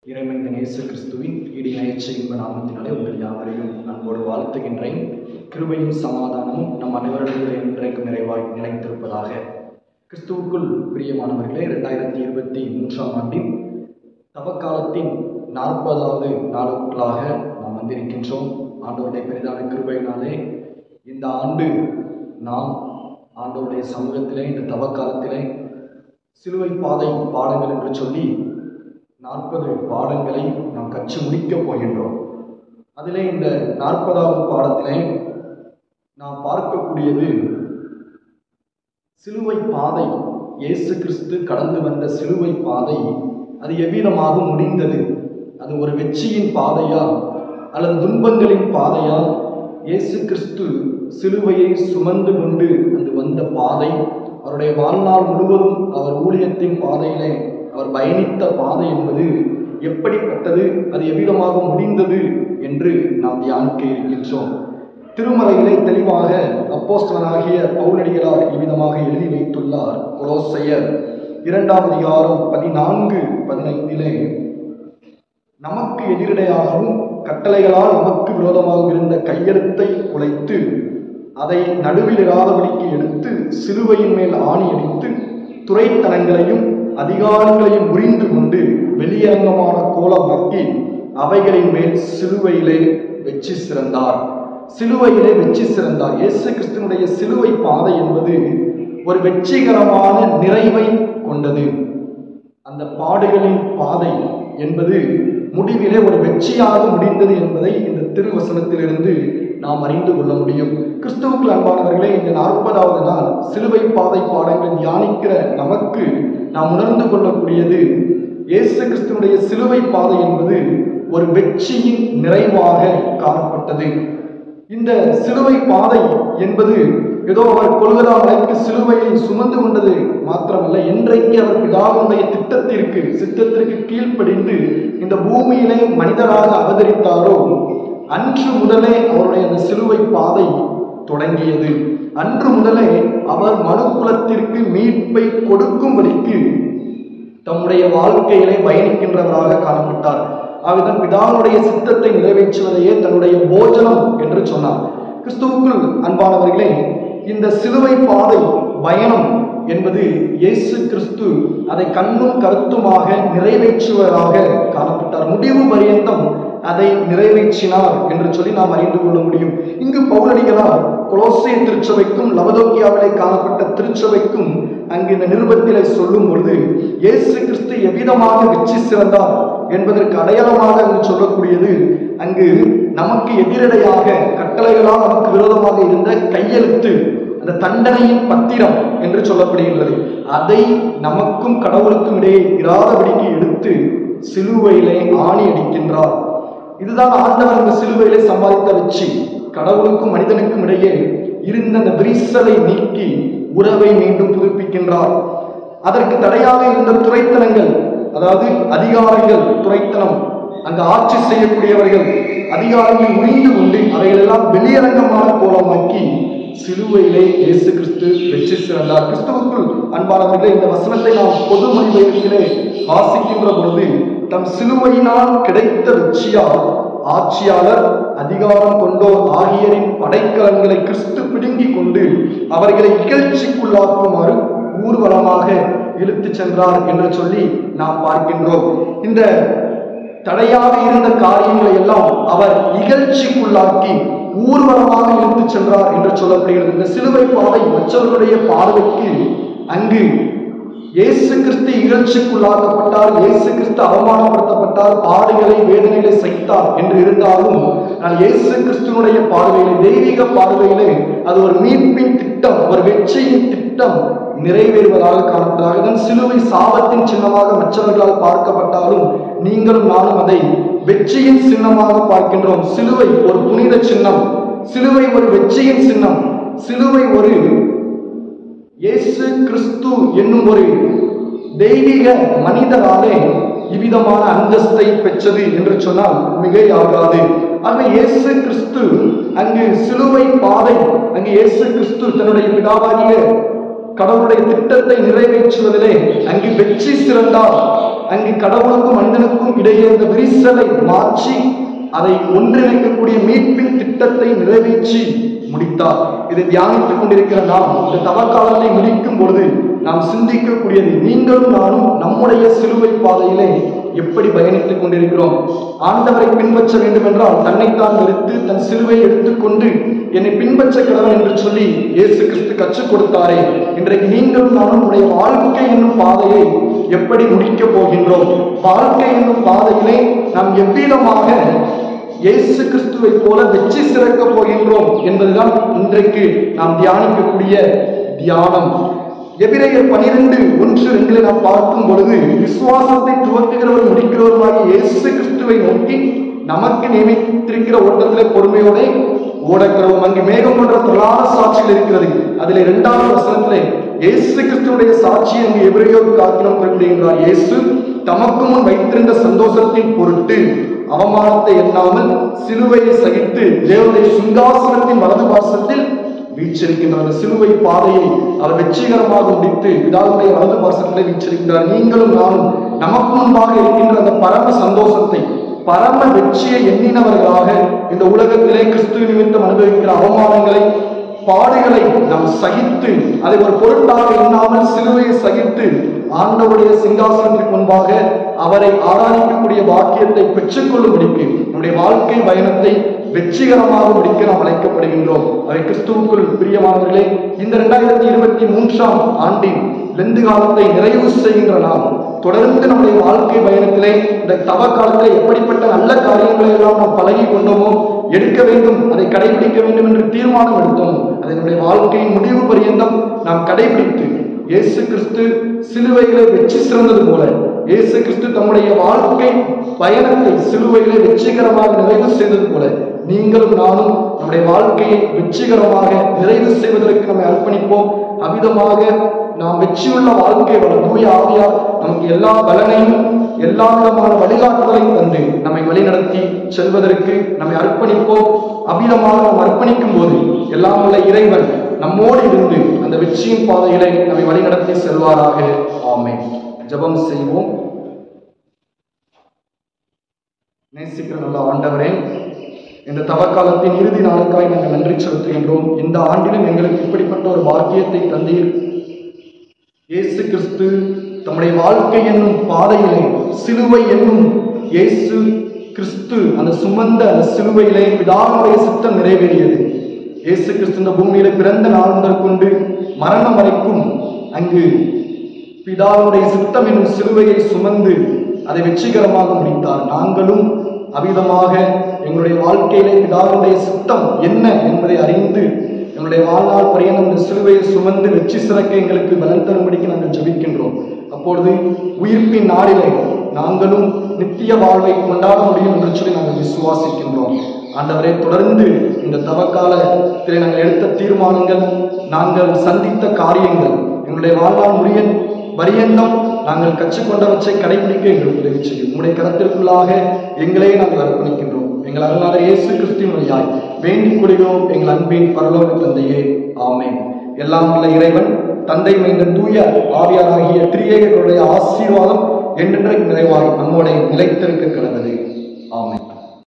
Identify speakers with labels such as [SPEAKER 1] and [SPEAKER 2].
[SPEAKER 1] இறைமனிதன் இயேசு கிறிஸ்துவின் ஈடி நயச்ச இன்ப நாமத்தினாலே உங்கள் யாவரையும் அன்போடு வாழ்த்துகின்றேன் கிருபையும் சமாதானமும் நம் அனைவரிடத்தில் என்றைக்கும் நிறைவாய் நிலைத்திருப்பதாக கிறிஸ்துவுக்குள் பிரியமானவர்களே ரெண்டாயிரத்தி இருபத்தி மூன்றாம் ஆண்டின் தவக்காலத்தின் நாற்பதாவது நாளுக்குள்ளாக நாம் வந்திருக்கின்றோம் ஆண்டவருடைய பெரிதான கிருபையினாலே இந்த ஆண்டு நாம் ஆண்டவருடைய சமூகத்திலே இந்த தவக்காலத்திலே சிலுவை பாதை பாடங்கள் என்று சொல்லி நாற்பது பாடங்களை நாம் கற்று முடிக்கப் போகின்றோம் அதிலே இந்த நாற்பதாவது பாடத்திலே நாம் பார்க்கக்கூடியது சிலுவை பாதை இயேசு கிறிஸ்து கடந்து வந்த சிலுவை பாதை அது எவ்விதமாக முடிந்தது அது ஒரு வெற்றியின் பாதையா அல்லது துன்பங்களின் பாதையா இயேசு கிறிஸ்து சிலுவையை சுமந்து கொண்டு அந்த வந்த பாதை அவருடைய வாழ்நாள் முழுவதும் அவர் ஊழியத்தின் பாதையிலே அவர் பயணித்த பாதை என்பது எப்படிப்பட்டது அது எவ்விதமாக முடிந்தது என்று நாம் தியானிக்க இருக்கின்றோம் திருமலையிலே தெளிவாக அப்போஸ்தலனாகிய பவுலடிகளார் இவ்விதமாக எழுதி வைத்துள்ளார் கொலோசையர் இரண்டாம் அதிகாரம் பதினான்கு பதினைந்திலே நமக்கு எதிரடையாகவும் கட்டளைகளால் நமக்கு விரோதமாக இருந்த கையெழுத்தை குலைத்து அதை நடுவில் இராதபடிக்கு எடுத்து சிலுவையின் மேல் ஆணி அடித்து துறைத்தனங்களையும் அதிகாரங்களையும் புரிந்து கொண்டு வெளியரங்கமான கோலமாக்கி அவைகளின் மேல் சிலுவையிலே வெற்றி சிறந்தார் சிலுவையிலே வெற்றி சிறந்தார் இயேசு கிறிஸ்துவனுடைய சிலுவை பாதை என்பது ஒரு வெற்றிகரமான நிறைவை கொண்டது அந்த பாடுகளின் பாதை என்பது முடிவிலே ஒரு வெற்றியாக முடிந்தது என்பதை இந்த திருவசனத்திலிருந்து நாம் அறிந்து கொள்ள முடியும் கிறிஸ்துவுக்குள் அன்பானவர்களே இந்த நாற்பதாவது நாள் சிலுவை பாதை பாடங்களை தியானிக்கிற நமக்கு நாம் உணர்ந்து கொள்ளக்கூடியது இயேசு கிறிஸ்துவனுடைய சிலுவை பாதை என்பது ஒரு வெற்றியின் நிறைவாக காணப்பட்டது இந்த சிலுவை பாதை என்பது ஏதோ அவர் கொள்கதா மலைக்கு சிலுவையை சுமந்து கொண்டது மாத்திரமல்ல இன்றைக்கு அவர் பிதாவுடைய திட்டத்திற்கு சித்தத்திற்கு கீழ்ப்படிந்து இந்த பூமியிலே மனிதராக அவதரித்தாரோ அன்று முதலே அவருடைய அந்த சிலுவை பாதை தொடங்கியது அன்று முதலே அவர் மனுக்குலத்திற்கு மீட்பை கொடுக்கும்படிக்கு தம்முடைய வாழ்க்கையிலே பயணிக்கின்றவராக காணப்பட்டார் ஆகதான் பிதாவுடைய சித்தத்தை நிறைவேற்றுவதையே தன்னுடைய போஜனம் என்று சொன்னார் கிறிஸ்துவுக்குள் அன்பானவர்களே இந்த சிலுவை பாதை பயணம் என்பது இயேசு கிறிஸ்து அதை கண்ணும் கருத்துமாக நிறைவேற்றுவதாக காணப்பட்டார் முடிவு பரியந்தம் அதை நிறைவேற்றினார் என்று சொல்லி நாம் அறிந்து கொள்ள முடியும் இங்கு பௌரடிகளார் கொலோசே திருச்சபைக்கும் லவதோக்கியாவிலே காணப்பட்ட திருச்சபைக்கும் அங்கு இந்த நிருபத்திலே சொல்லும் பொழுது இயேசு கிறிஸ்து எவ்விதமாக வெற்றி சிறந்தார் என்பதற்கு அடையாளமாக அங்கு சொல்லக்கூடியது அங்கு நமக்கு எதிரடையாக கட்டளைகளால் நமக்கு விரோதமாக இருந்த கையெழுத்து அந்த தண்டனையின் பத்திரம் என்று சொல்லப்படுகின்றது அதை நமக்கும் கடவுளுக்கும் இடையே இராதபடிக்கு எடுத்து சிலுவையிலே ஆணி அடிக்கின்றார் இதுதான் ஆண்டவர் அந்த சிலுவையிலே சம்பாதித்த வெற்றி கடவுளுக்கும் மனிதனுக்கும் இடையே இருந்த அந்த விரிசலை நீக்கி உறவை மீண்டும் புதுப்பிக்கின்றார் அதற்கு தடையாக இருந்த துறைத்தனங்கள் அதாவது அதிகாரிகள் துறைத்தனம் அங்கு ஆட்சி செய்யக்கூடியவர்கள் அதிகாரங்களை உறிந்து கொண்டு அவைகளெல்லாம் வெளியரங்கமான கோலமாக்கி சிலுவையிலே இயேசு கிறிஸ்து வெற்றி சிறந்தார் கிறிஸ்துவுக்குள் அன்பானவர்களே இந்த வசனத்தை நாம் பொது மொழிபெயர்ப்பிலே வாசிக்கின்ற பொழுது தம் சிலுவையினால் கிடைத்த வெற்றியால் ஆட்சியாளர் அதிகாரம் கொண்டோர் ஆகியரின் படைக்கலன்களை கிறிஸ்து பிடுங்கிக் கொண்டு அவர்களை இகழ்ச்சிக்குள்ளாக்குமாறு ஊர்வலமாக இழுத்துச் சென்றார் என்று சொல்லி நாம் பார்க்கின்றோம் இந்த தடையாக இருந்த காரியங்களை எல்லாம் அவர் இகழ்ச்சிக்குள்ளாக்கி ஊர்வலமாக இழுத்துச் சென்றார் என்று சொல்லப்படுகிறது இந்த சிலுவை பாதை மற்றவர்களுடைய பார்வைக்கு அங்கு இயேசு கிறிஸ்து இகழ்ச்சிக்குள்ளாக்கப்பட்டார் இயேசு கிறிஸ்து அவமானப்படுத்தப்பட்டார் பாடுகளை வேதனைகளை சைத்தார் என்று இருந்தாலும் நான் இயேசு கிறிஸ்துவனுடைய பார்வையிலே தெய்வீக பார்வையிலே அது ஒரு மீட்பின் திட்டம் ஒரு வெற்றியின் திட்டம் நிறைவேறுவதாக காணப்படுகிறது தான் சிலுவை சாபத்தின் சின்னமாக மற்றவர்களால் பார்க்கப்பட்டாலும் நீங்களும் நானும் அதை வெற்றியின் சின்னமாக பார்க்கின்றோம் சிலுவை ஒரு புனித சின்னம் சிலுவை ஒரு வெற்றியின் சின்னம் சிலுவை ஒரு இயேசு கிறிஸ்து என்னும் ஒரு தெய்வீக மனிதராலே இவ்விதமான அந்தஸ்தை பெற்றது என்று சொன்னால் மிகையாகாது ஆக இயேசு கிறிஸ்து அங்கு சிலுவை பாதை அங்கு இயேசு கிறிஸ்து தன்னுடைய பிதாவாகிய கடவுளுடைய திட்டத்தை நிறைவேற்றுவதிலே அங்கு வெற்றி சிறந்தார் அங்கு கடவுளுக்கும் மனிதனுக்கும் இடையே இருந்த விரிசலை மாற்றி அதை ஒன்றிணைக்கக்கூடிய மீட்பின் திட்டத்தை நிறைவேற்றி முடித்தார் இதை தியானித்துக் கொண்டிருக்கிற நாம் இந்த தவக்காலத்தை முடிக்கும் பொழுது நாம் சிந்திக்கக்கூடியது நீங்களும் நானும் நம்முடைய சிலுவை பாதையிலே எப்படி பயணித்துக் கொண்டிருக்கிறோம் ஆண்டவரை பின்பற்ற வேண்டும் என்றால் தன்னைத்தான் வெறுத்து தன் சிலுவை எடுத்துக்கொண்டு என்னை பின்பற்ற கிடவன் என்று சொல்லி இயேசு கிறிஸ்து கற்றுக் கொடுத்தாரே இன்றைக்கு நீங்களும் நானும் நம்முடைய வாழ்க்கை என்னும் பாதையை எப்படி முடிக்கப் போகின்றோம் வாழ்க்கை என்னும் பாதையிலே நாம் எவ்விதமாக இயேசு கிறிஸ்துவை போல வெற்றி சிறக்கப் போகின்றோம் என்பதுதான் இன்றைக்கு நாம் தியானிக்கக்கூடிய தியானம் எபிரேயர் பனிரெண்டு ஒன்று ரெண்டில் நாம் பார்க்கும் பொழுது விசுவாசத்தை துவக்குகிறவர் முடிக்கிறவருமாகிய இயேசு கிறிஸ்துவை நோக்கி நமக்கு நியமித்திருக்கிற ஓட்டத்திலே பொறுமையோட ஓடக்கிறோம் அங்கு மேகம் போன்ற தொழாத சாட்சிகள் இருக்கிறது அதில் இரண்டாவது வசனத்திலே இயேசு கிறிஸ்துவுடைய சாட்சி அங்கு எபிரேயோருக்கு ஆக்கிரம் குறிப்பிடுகின்றார் இயேசு தமக்கு முன் வைத்திருந்த சந்தோஷத்தின் பொருட்டு அவமானத்தை எண்ணாமல் சிலுவையை சகித்து தேவனுடைய சிங்காசனத்தின் வலது பாசத்தில் வீச்சிருக்கின்ற அந்த சிலுவை பாதையை அவர் வெற்றிகரமாக முடித்து பிதாவுடைய வலது பாசத்திலே வீச்சிருக்கின்றார் நீங்களும் நானும் நமக்கு முன்பாக இருக்கின்ற அந்த பரம சந்தோஷத்தை பரம வெற்றியை எண்ணினவர்களாக இந்த உலகத்திலே கிறிஸ்துவ நிமித்தம் அனுபவிக்கிற அவமானங்களை பாடுகளை நாம் சகித்து அதை ஒரு பொருட்டாக எண்ணாமல் சிலுவையை சகித்து ஆண்டவருடைய சிங்காசனத்திற்கு முன்பாக அவரை ஆராதிக்கக்கூடிய வாக்கியத்தை பெற்றுக்கொள்ளும்படிக்கு நம்முடைய வாழ்க்கை பயணத்தை வெற்றிகரமாக முடிக்க நாம் அழைக்கப்படுகின்றோம் அவை கிறிஸ்துவுக்குள் பிரியமானவர்களே இந்த இரண்டாயிரத்தி இருபத்தி மூன்றாம் ஆண்டின் லெந்து காலத்தை நிறைவு செய்கின்ற நாம் தொடர்ந்து நம்முடைய வாழ்க்கை பயணத்திலே இந்த தவ காலத்திலே எப்படிப்பட்ட நல்ல காரியங்களை எல்லாம் நாம் பழகி கொண்டோமோ எடுக்க வேண்டும் அதை கடைபிடிக்க வேண்டும் என்று தீர்மானம் எடுத்தோம் அதை நம்முடைய வாழ்க்கையின் முடிவு பரியந்தம் நாம் கடைபிடித்து இயேசு கிறிஸ்து சிலுவையிலே வெற்றி சிறந்தது போல இயேசு கிறிஸ்து தம்முடைய வாழ்க்கை பயணத்தை சிலுவையிலே வெற்றிகரமாக நிறைவு செய்தது போல நீங்களும் நானும் நம்முடைய வாழ்க்கையை வெற்றிகரமாக நிறைவு செய்வதற்கு நம்மை அர்ப்பணிப்போம் அவ்விதமாக நாம் வெற்றியுள்ள வாழ்க்கை வள தூய ஆவியார் நமக்கு எல்லா பலனையும் எல்லா விதமான வழிகாட்டுதலையும் தந்து நம்மை வழிநடத்தி செல்வதற்கு நம்மை அர்ப்பணிப்போம் அவ்விதமாக நாம் அர்ப்பணிக்கும் போது எல்லாம் உள்ள இறைவன் நம்மோடு இருந்து அந்த வெற்றியின் பாதையிலே நம்மை வழிநடத்தி செல்வாராக ஆமென் ஜெபம் செய்வோம் நேசிக்கிற நல்ல ஆண்டவரே இந்த தவக்காலத்தின் இறுதி நாளுக்காய் நாங்கள் நன்றி செலுத்துகின்றோம் இந்த ஆண்டிலும் எங்களுக்கு இப்படிப்பட்ட ஒரு பாக்கியத்தை தந்தீர் இயேசு கிறிஸ்து தம்முடைய வாழ்க்கை என்னும் பாதையிலே சிலுவை என்னும் இயேசு கிறிஸ்து அந்த சுமந்த அந்த சிலுவையிலே பிதாவுடைய சித்தம் நிறைவேறியது இயேசு கிறிஸ்து இந்த பூமியில பிறந்த நாள் முதல் கொண்டு மரணம் வரைக்கும் அங்கு பிதாவுடைய சித்தம் என்னும் சிலுவையை சுமந்து அதை வெற்றிகரமாக முடித்தார் நாங்களும் அவிதமாக எங்களுடைய வாழ்க்கையிலே பிதாவுடைய சித்தம் என்ன என்பதை அறிந்து எங்களுடைய வாழ்நாள் பரியந்தம் இந்த சிலுவையை சுமந்து வெற்றி சிறக்க எங்களுக்கு பலன் தரும்படிக்கு நாங்கள் ஜெபிக்கின்றோம் அப்பொழுது உயிர்ப்பின் நாளிலே நாங்களும் நித்திய வாழ்வை கொண்டாட முடியும் என்று சொல்லி நாங்கள் விசுவாசிக்கின்றோம் ஆண்டவரே தொடர்ந்து இந்த தவக்காலத்தில் நாங்கள் எடுத்த தீர்மானங்கள் நாங்கள் சந்தித்த காரியங்கள் எங்களுடைய வாழ்நாள் முடிய பரியந்தம் நாங்கள் கற்றுக்கொண்டவற்றை கடைபிடிக்க எங்களுக்கு உதவி செய்யும் உங்களுடைய கரத்திற்குள்ளாக எங்களே நாங்கள் அர்ப்பணிக்கின்றோம் எங்கள் அருளாளர் இயேசு கிறிஸ்துவின் வழியாய் வேண்டிக் கொள்கிறோம் எங்கள் அன்பின் பரலோக தந்தையே ஆமென் எல்லாம் உள்ள இறைவன் தந்தை மைந்த தூய ஆவியாராகிய திரியேகர்களுடைய ஆசீர்வாதம் என்றென்றைக்கு நிறைவாய் நம்முடைய நிலைத்திருக்க கிடந்தது ஆமென்